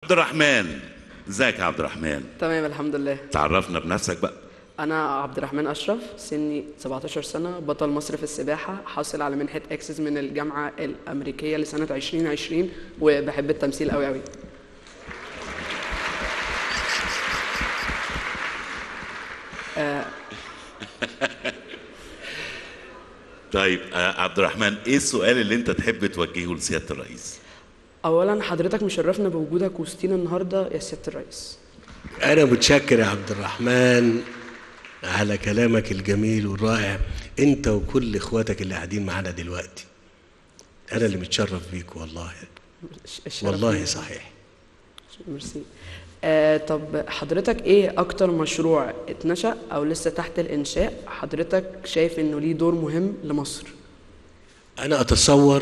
عبد الرحمن ازيك يا عبد الرحمن تمام الحمد لله تعرفنا بنفسك بقى انا عبد الرحمن اشرف سني 17 سنه بطل مصر في السباحه حاصل على منحه اكسس من الجامعه الامريكيه لسنه 2020 وبحب التمثيل قوي قوي طيب آه، عبد الرحمن ايه السؤال اللي انت تحب توجهه لسياده الرئيس اولا حضرتك مشرفنا بوجودك وسطينا النهارده يا سياده الرئيس أنا متشكر يا عبد الرحمن على كلامك الجميل والرائع أنت وكل إخواتك اللي قاعدين معانا دلوقتي أنا اللي متشرف بيك والله الش- الشرف والله ليا. صحيح ميرسي آه طب حضرتك ايه اكتر مشروع اتنشأ او لسه تحت الانشاء حضرتك شايف انه ليه دور مهم لمصر أنا أتصور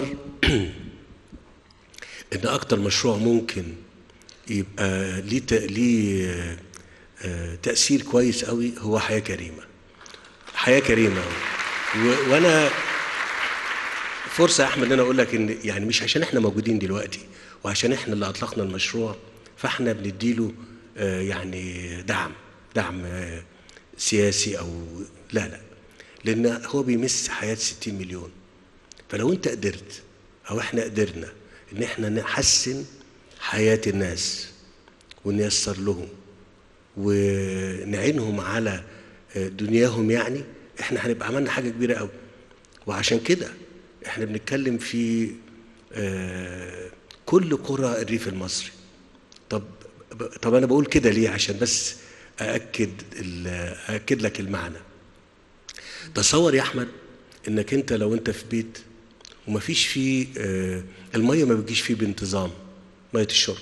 إن أكتر مشروع ممكن يبقى ليه ت- ليه آه، آه، تأثير كويس قوي هو حياة كريمة حياة كريمة و- وأنا فرصة يا أحمد إن أنا أقول لك إن يعني مش عشان إحنا موجودين دلوقتي وعشان إحنا اللي أطلقنا المشروع فإحنا بنديله آه، يعني دعم دعم آه، سياسي أو لا لا لأن هو بيمس حياة 60 مليون فلو أنت قدرت أو إحنا قدرنا إن إحنا نحسن حياة الناس ونيسر لهم ونعينهم على دنياهم يعني احنا هنبقى عملنا حاجه كبيره قوي وعشان كده احنا بنتكلم في آه، كل قرى الريف المصري طب طب انا بقول كده ليه عشان بس ااكد ال- ااكد لك المعنى تصور يا احمد انك انت لو انت في بيت ومفيش فيه آه، الميه ما بتجيش فيه بانتظام ميه الشرب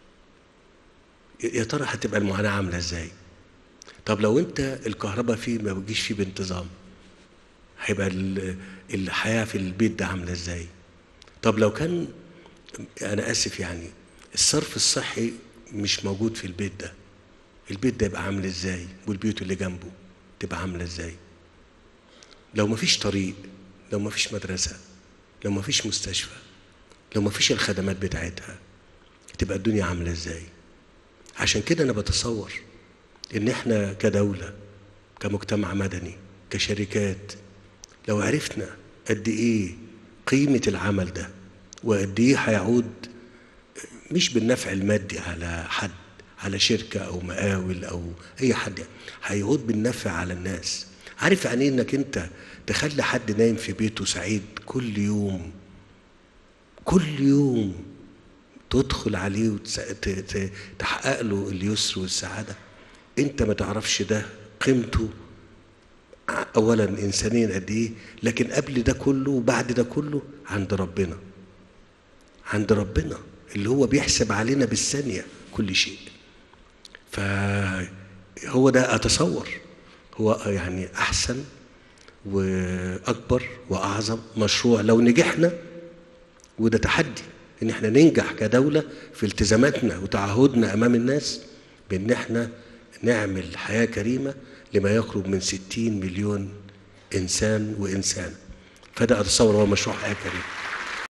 يا ترى هتبقى المعاناه عامله ازاي طب لو انت الكهرباء فيه ما بتجيش فيه بانتظام هيبقى ال- الحياه في البيت ده عامله ازاي طب لو كان انا اسف يعني الصرف الصحي مش موجود في البيت ده البيت ده يبقى عامل ازاي والبيوت اللي جنبه تبقى عامله ازاي لو مفيش طريق لو مفيش مدرسه لو مفيش مستشفى لو مفيش الخدمات بتاعتها تبقى الدنيا عامله ازاي عشان كده انا بتصور ان احنا كدوله كمجتمع مدني كشركات لو عرفنا قد ايه قيمه العمل ده وقد ايه هيعود مش بالنفع المادي على حد على شركه او مقاول او اي حد يعني هيعود بالنفع على الناس عارف يعني ايه انك انت تخلي حد نايم في بيته سعيد كل يوم كل يوم تدخل عليه وتحقق له اليسر والسعاده انت ما تعرفش ده قيمته اولا انسانيا قد ايه لكن قبل ده كله وبعد ده كله عند ربنا عند ربنا اللي هو بيحسب علينا بالثانيه كل شيء فهو ده اتصور هو يعني احسن واكبر واعظم مشروع لو نجحنا وده تحدي ان احنا ننجح كدوله في التزاماتنا وتعهدنا امام الناس بان احنا نعمل حياه كريمه لما يقرب من 60 مليون انسان وانسانه فده اتصور هو مشروع حياه كريمه